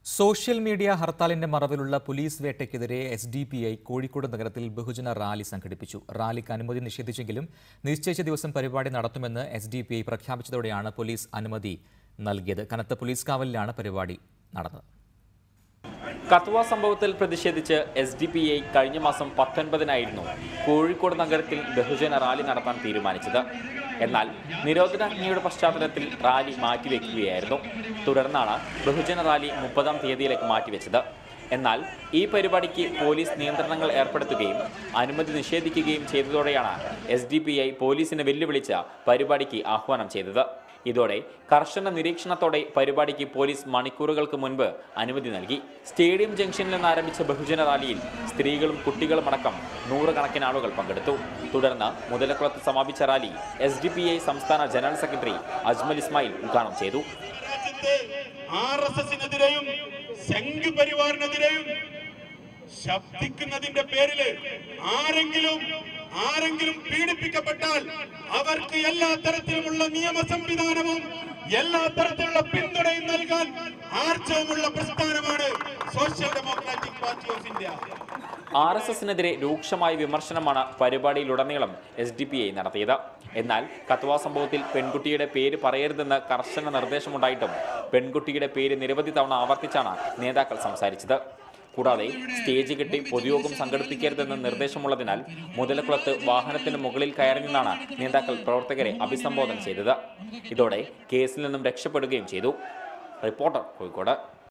social media ഹർത്താലിന്റെ മറവിലുള്ള police വേട്ടയ്ക്കെതിരെ S D P I Kozhikode നഗരത്തിൽ ബഹുജന റാലി സംഘടിപ്പിച്ചു റാലിക്ക് അനുമതി നിഷേധിച്ചെങ്കിലും നിശ്ചയിച്ച ദിവസം പരിപാടി നടത്തുമെന്ന് എസ് ഡി പി ഐ പ്രഖ്യാപിച്ചതോടെയാണ് പോലീസ് അനുമതി നൽകിയത് കനത്ത പോലീസ് കാവലിലാണ് പരിപാടി നടന്നത് കത്വ സംഭവത്തിൽ പ്രതിഷേധിച്ച് എസ് ഡി പി ഐ കഴിഞ്ഞ മാസം പത്തൊൻപതിനായിരുന്നു കോഴിക്കോട് നഗരത്തിൽ ബഹുജന റാലി നടത്താൻ തീരുമാനിച്ചത് എന്നാൽ നിരോധനാജ്ഞയുടെ പശ്ചാത്തലത്തിൽ റാലി മാറ്റിവെക്കുകയായിരുന്നു തുടർന്നാണ് ബഹുജന റാലി മുപ്പതാം തീയതിയിലേക്ക് മാറ്റിവെച്ചത് എന്നാൽ ഈ പരിപാടിക്ക് പോലീസ് നിയന്ത്രണങ്ങൾ ഏർപ്പെടുത്തുകയും അനുമതി നിഷേധിക്കുകയും ചെയ്തതോടെയാണ് എസ് ഡി പി ഐ പോലീസിനെ വെല്ലുവിളിച്ച പരിപാടിക്ക് ആഹ്വാനം ചെയ്തത് ഇതോടെ കർശന നിരീക്ഷണത്തോടെ പരിപാടിക്ക് പോലീസ് മണിക്കൂറുകൾക്ക് മുൻപ് അനുമതി നൽകി സ്റ്റേഡിയം ജംഗ്ഷനിൽ നിന്ന് ആരംഭിച്ച ബഹുജന റാലിയിൽ സ്ത്രീകളും കുട്ടികളുമടക്കം നൂറുകണക്കിന് ആളുകൾ പങ്കെടുത്തു തുടർന്ന് മുതലക്കുളത്ത് സമാപിച്ച rally S D P I സംസ്ഥാന ജനറൽ സെക്രട്ടറി അജ്മൽ ഇസ്മായിൽ ഉദ്ഘാടനം ചെയ്തു രാജ്യത്ത് ആർ എസ് എസിനെതിരെയും സംഘ് പരിവാറിനെതിരെയും ശബ്ദിക്കുന്നതിന്റെ പേരില് ആരെങ്കിലും ആരെങ്കിലും പീഡിപ്പിക്കപ്പെട്ടാൽ അവർക്ക് എല്ലാ തരത്തിലുമുള്ള നിയമ സംവിധാനവും എല്ലാ തരത്തിലുള്ള പിന്തുണയും നൽകാൻ ആർജവമുള്ള പ്രസ്ഥാനമാണ് social democratic party of India R S എസിനെതിരെ രൂക്ഷമായ വിമർശനമാണ് പരിപാടിയിലുടനീളം എസ് ഡി പി ഐ നടത്തിയത് എന്നാൽ കത്വ സംഭവത്തിൽ പെൺകുട്ടിയുടെ പേര് പറയരുതെന്ന് കർശന നിർദ്ദേശമുണ്ടായിട്ടും പെൺകുട്ടിയുടെ പേര് നിരവധി തവണ ആവർത്തിച്ചാണ് നേതാക്കൾ സംസാരിച്ചത് കൂടാതെ സ്റ്റേജ് കെട്ടി പൊതുയോഗം സംഘടിപ്പിക്കരുതെന്ന് നിർദ്ദേശമുള്ളതിനാൽ മുതലക്കുളത്ത് വാഹനത്തിന് മുകളിൽ കയറി നിന്നാണ് നേതാക്കൾ പ്രവർത്തകരെ അഭിസംബോധന ചെയ്തത് ഇതോടെ കേസിൽ നിന്നും രക്ഷപ്പെടുകയും ചെയ്തു റിപ്പോർട്ടർ കോഴിക്കോട്